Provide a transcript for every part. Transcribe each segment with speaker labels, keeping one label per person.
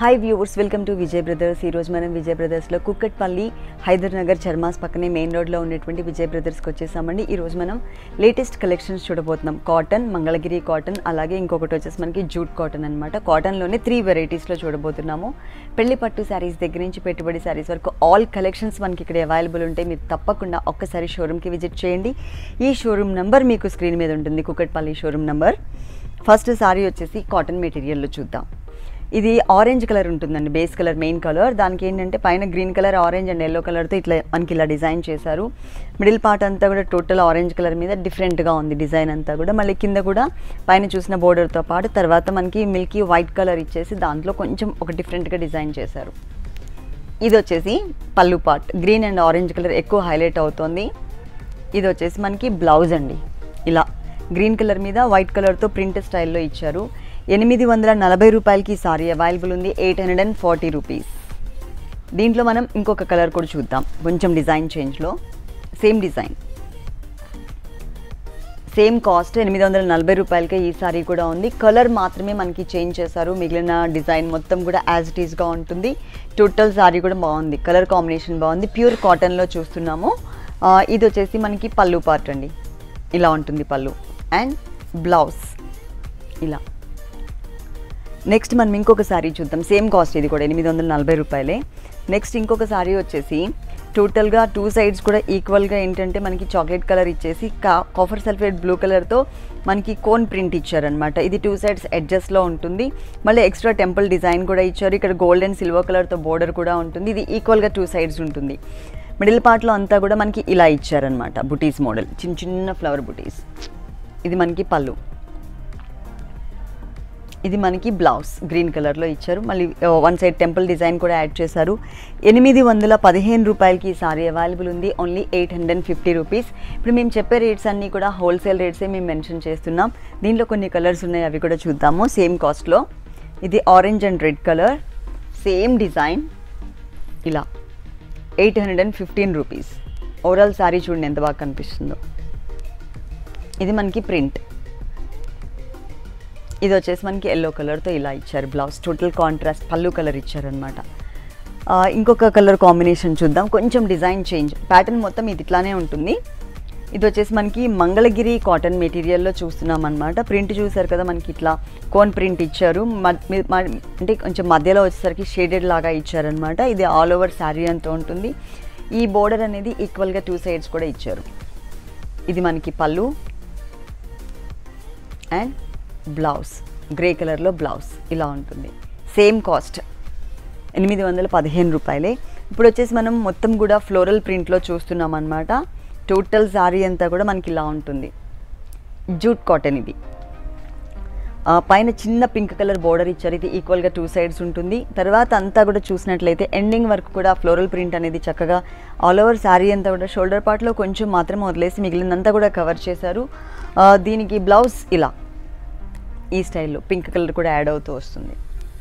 Speaker 1: hi viewers welcome to Vijay brothers ఈరోజు మనం విజయ్ బ్రదర్స్లో కుక్కట్పల్లి హైదర్ నగర్ చర్మాస్ పక్కనే మెయిన్ రోడ్లో ఉన్నటువంటి విజయ్ బ్రదర్స్కి వచ్చేసామండి ఈరోజు మనం లేటెస్ట్ కలెక్షన్స్ చూడబోతున్నాం కాటన్ మంగళగిరి కాటన్ అలాగే ఇంకొకటి వచ్చేసి మనకి జూట్ కాటన్ అనమాట కాటన్లోనే త్రీ వెరైటీస్లో చూడబోతున్నాము పెళ్లి పట్టు శారీస్ దగ్గర నుంచి పెట్టుబడి శారీస్ వరకు ఆల్ కలెక్షన్స్ మనకి ఇక్కడ అవైలబుల్ ఉంటాయి మీరు తప్పకుండా ఒక్కసారి షోరూమ్కి విజిట్ చేయండి ఈ షోరూమ్ నంబర్ మీకు స్క్రీన్ మీద ఉంటుంది Kukatpally showroom number first sari వచ్చేసి కాటన్ మెటీరియల్లో చూద్దాం ఇది ఆరెంజ్ కలర్ ఉంటుందండి బేస్ కలర్ మెయిన్ కలర్ దానికి ఏంటంటే పైన green colour orange and yellow కలర్తో ఇట్లా మనకి ఇలా డిజైన్ చేశారు మిడిల్ పార్ట్ అంతా కూడా టోటల్ ఆరెంజ్ కలర్ మీద డిఫరెంట్గా ఉంది డిజైన్ అంతా కూడా మళ్ళీ కింద కూడా పైన చూసిన బోర్డర్తో పాటు తర్వాత మనకి మిల్కీ వైట్ కలర్ ఇచ్చేసి దాంట్లో కొంచెం ఒక డిఫరెంట్గా డిజైన్ చేశారు ఇది వచ్చేసి pallu part green and orange colour ఎక్కువ హైలైట్ అవుతోంది ఇది వచ్చేసి మనకి బ్లౌజ్ అండి ఇలా గ్రీన్ కలర్ మీద వైట్ కలర్తో ప్రింట్ స్టైల్లో ఇచ్చారు ఎనిమిది వందల నలభై రూపాయలకి ఈ సారీ అవైలబుల్ ఉంది eight hundred and forty rupees దీంట్లో మనం ఇంకొక కలర్ కూడా చూద్దాం కొంచెం డిజైన్ చేంజ్లో సేమ్ డిజైన్ సేమ్ కాస్ట్ ఎనిమిది వందల నలభై రూపాయలకే ఈ సారీ కూడా ఉంది కలర్ మాత్రమే మనకి చేంజ్ చేశారు మిగిలిన డిజైన్ మొత్తం కూడా యాజ్ ఇట్ ఈస్గా ఉంటుంది టోటల్ సారీ కూడా బాగుంది కలర్ కాంబినేషన్ బాగుంది ప్యూర్ కాటన్లో చూస్తున్నాము ఆ, ఇది వచ్చేసి మనకి పళ్ళు పార్ట్ అండి ఇలా ఉంటుంది పళ్ళు అండ్ బ్లౌజ్ ఇలా నెక్స్ట్ మనం ఇంకొక సారీ చూద్దాం సేమ్ కాస్ట్ ఇది కూడా ఎనిమిది వందల నలభై రూపాయలే నెక్స్ట్ ఇంకొక సారీ వచ్చేసి టోటల్గా టూ సైడ్స్ కూడా ఈక్వల్గా ఏంటంటే మనకి చాక్లెట్ కలర్ ఇచ్చేసి కా కాఫర్ సల్ఫేట్ బ్లూ కలర్తో మనకి కోన్ ప్రింట్ ఇచ్చారనమాట ఇది టూ సైడ్స్ ఎడ్జస్ట్లో ఉంటుంది మళ్ళీ ఎక్స్ట్రా టెంపుల్ డిజైన్ కూడా ఇచ్చారు ఇక్కడ గోల్డ్ అండ్ సిల్వర్ కలర్తో బోర్డర్ కూడా ఉంటుంది ఇది ఈక్వల్గా టూ సైడ్స్ ఉంటుంది మిడిల్ పార్ట్లో అంతా కూడా మనకి ఇలా ఇచ్చారనమాట బుటీస్ మోడల్ చిన్న చిన్న ఫ్లవర్ బుటీస్ ఇది మనకి పళ్ళు ఇది మనకి బ్లౌజ్ గ్రీన్ కలర్లో ఇచ్చారు మళ్ళీ వన్ సైడ్ టెంపుల్ డిజైన్ కూడా యాడ్ చేశారు ఎనిమిది వందల పదిహేను రూపాయలకి ఈ సారీ అవైలబుల్ ఉంది only eight hundred and fifty rupees ఇప్పుడు మేము చెప్పే రేట్స్ అన్నీ కూడా హోల్సేల్ రేట్సే మేము మెన్షన్ చేస్తున్నాం దీంట్లో కొన్ని కలర్స్ ఉన్నాయి అవి కూడా చూద్దాము సేమ్ కాస్ట్లో ఇది orange and red colour same design ఇలా eight hundred and fifteen rupees overall sari చూడండి ఎంత బాగా కనిపిస్తుందో ఇది మనకి ప్రింట్ ఇది వచ్చేసి మనకి ఎల్లో కలర్తో ఇలా ఇచ్చారు blouse total contrast pallu colour ఇచ్చారనమాట ఇంకొక కలర్ కాంబినేషన్ చూద్దాం కొంచెం డిజైన్ చేంజ్ ప్యాటర్న్ మొత్తం ఇది ఇట్లానే ఉంటుంది ఇది వచ్చేసి మనకి మంగళగిరి కాటన్ మెటీరియల్లో చూస్తున్నాం అనమాట ప్రింట్ చూసారు కదా మనకి ఇట్లా కోన్ ప్రింట్ ఇచ్చారు మద్- మీ- మ- అంటే కొంచెం మధ్యలో వచ్చేసరికి షేడెడ్ లాగా ఇచ్చారనమాట ఇది ఆల్ ఓవర్ శారీ అంతా ఉంటుంది ఈ బోర్డర్ అనేది ఈక్వల్గా టూ సైడ్స్ కూడా ఇచ్చారు ఇది మనకి పళ్ళు అండ్ బ్లౌజ్ గ్రే కలర్లో బ్లౌజ్ ఇలా ఉంటుంది సేమ్ కాస్ట్ ఎనిమిది వందల పదిహేను రూపాయలే ఇప్పుడు వచ్చేసి మనం మొత్తం కూడా ఫ్లోరల్ ప్రింట్లో చూస్తున్నాం అనమాట టోటల్ శారీ అంతా కూడా మనకి ఇలా ఉంటుంది జూట్ కాటన్ ఇది ఆ, పైన చిన్న పింక్ కలర్ బోర్డర్ ఇచ్చారు ఇది ఈక్వల్గా టూ సైడ్స్ ఉంటుంది తర్వాత అంతా కూడా చూసినట్లయితే ఎండింగ్ వరకు కూడా ఫ్లోరల్ ప్రింట్ అనేది చక్కగా ఆల్ ఓవర్ శారీ అంతా కూడా షోల్డర్ పార్ట్లో కొంచెం మాత్రమే వదిలేసి మిగిలినంతా కూడా కవర్ చేశారు ఆ, దీనికి బ్లౌజ్ ఇలా ఈ స్టైల్లో పింక్ కలర్ కూడా యాడ్ అవుతూ వస్తుంది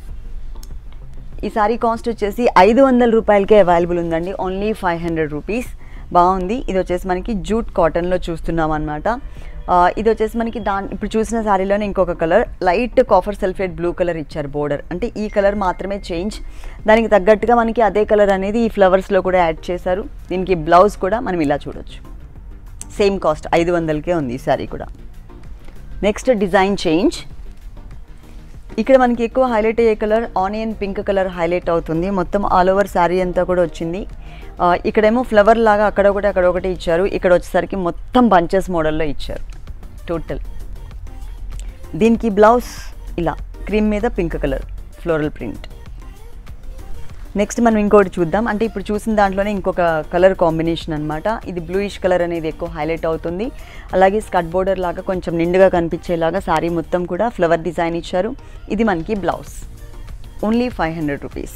Speaker 1: ఈ సారీ కాస్ట్ వచ్చేసి ఐదు వందల రూపాయలకే అవైలబుల్ ఉందండి ఓన్లీ ఫైవ్ హండ్రెడ్ రూపీస్ బాగుంది ఇది వచ్చేసి మనకి జూట్ కాటన్లో చూస్తున్నాం అనమాట ఇది వచ్చేసి మనకి దాని ఇప్పుడు చూసిన శారీలోనే ఇంకొక colour light copper sulphate blue colour ఇచ్చారు బోర్డర్ అంటే ఈ కలర్ మాత్రమే చేంజ్ దానికి తగ్గట్టుగా మనకి అదే కలర్ అనేది ఈ ఫ్లవర్స్లో కూడా యాడ్ చేశారు దీనికి బ్లౌజ్ కూడా మనం ఇలా చూడొచ్చు సేమ్ కాస్ట్ ఐదు వందలకే ఉంది ఈ శారీ కూడా నెక్స్ట్ డిజైన్ చేంజ్ ఇక్కడ మనకి ఎక్కువ హైలైట్ అయ్యే colour onion pink colour highlight అవుతుంది మొత్తం ఆల్ ఓవర్ శారీ అంతా కూడా వచ్చింది ఆ, ఇక్కడేమో ఫ్లవర్ లాగా అక్కడ ఒకటి అక్కడ ఒకటి ఇచ్చారు ఇక్కడ వచ్చేసరికి మొత్తం బంచెస్ మోడల్లో ఇచ్చారు టోటల్ దీనికి బ్లౌజ్ ఇలా క్రీమ్ మీద pink colour floral print next మనం ఇంకోటి చూద్దాం అంటే ఇప్పుడు చూసిన దాంట్లోనే ఇంకొక కలర్ కాంబినేషన్ అనమాట ఇది బ్లూయిష్ కలర్ అనేది ఎక్కువ హైలైట్ అవుతుంది అలాగే స్కట్ బోర్డర్ లాగా కొంచెం నిండుగా కనిపించేలాగా శారీ మొత్తం కూడా ఫ్లవర్ డిజైన్ ఇచ్చారు ఇది మనకి blouse only five hundred rupees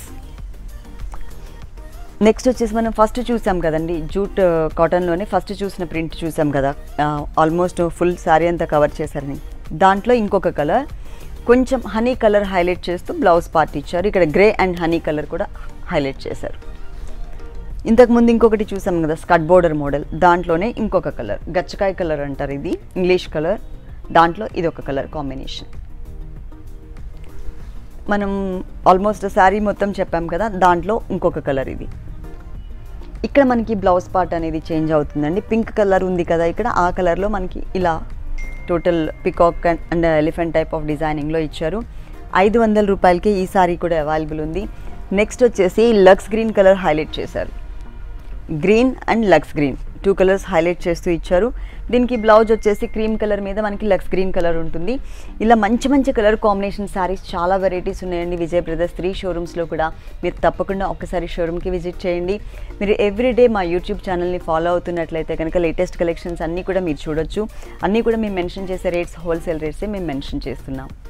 Speaker 1: next వచ్చేసి మనం ఫస్ట్ చూసాం కదండి జూట్ కాటన్లోనే ఫస్ట్ చూసిన ప్రింట్ చూసాం కదా ఆల్మోస్ట్ ఫుల్ శారీ అంతా కవర్ చేశారని దాంట్లో ఇంకొక కలర్ కొంచెం హనీ కలర్ హైలైట్ చేస్తూ బ్లౌజ్ పార్ట్ ఇచ్చారు ఇక్కడ గ్రే అండ్ హనీ కలర్ కూడా హైలైట్ చేశారు ఇంతకుముందు ఇంకొకటి చూసాం కదా స్కట్ బోర్డర్ మోడల్ దాంట్లోనే ఇంకొక కలర్ గచ్చకాయ కలర్ అంటారు ఇది ఇంగ్లీష్ కలర్ దాంట్లో ఇది ఒక కలర్ కాంబినేషన్ మనం ఆల్మోస్ట్ శారీ మొత్తం చెప్పాం కదా దాంట్లో ఇంకొక కలర్ ఇది ఇక్కడ మనకి బ్లౌజ్ పార్ట్ అనేది చేంజ్ అవుతుందండి పింక్ కలర్ ఉంది కదా ఇక్కడ ఆ కలర్లో మనకి ఇలా total peacock and elephant type of డిజైనింగ్లో ఇచ్చారు ఐదు వందల రూపాయలకి ఈ సారీ కూడా అవైలబుల్ ఉంది నెక్స్ట్ వచ్చేసి లక్స్ గ్రీన్ కలర్ హైలైట్ చేశారు గ్రీన్ అండ్ లక్స్ గ్రీన్ టూ కలర్స్ హైలైట్ చేస్తూ ఇచ్చారు దీనికి బ్లౌజ్ వచ్చేసి క్రీమ్ కలర్ మీద మనకి లక్స్ గ్రీన్ కలర్ ఉంటుంది ఇలా మంచి మంచి కలర్ కాంబినేషన్ శారీస్ చాలా వెరైటీస్ ఉన్నాయండి విజయ్ బ్రదర్స్ త్రీ షోరూమ్స్లో కూడా మీరు తప్పకుండా ఒకసారి షోరూమ్కి విజిట్ చేయండి మీరు ఎవ్రీడే మా యూట్యూబ్ ఛానల్ని ఫాలో అవుతున్నట్లయితే కనుక లేటెస్ట్ కలెక్షన్స్ అన్నీ కూడా మీరు చూడొచ్చు అన్నీ కూడా మేము మెన్షన్ చేసే రేట్స్ హోల్సేల్ రేట్సే మేము మెన్షన్ చేస్తున్నాం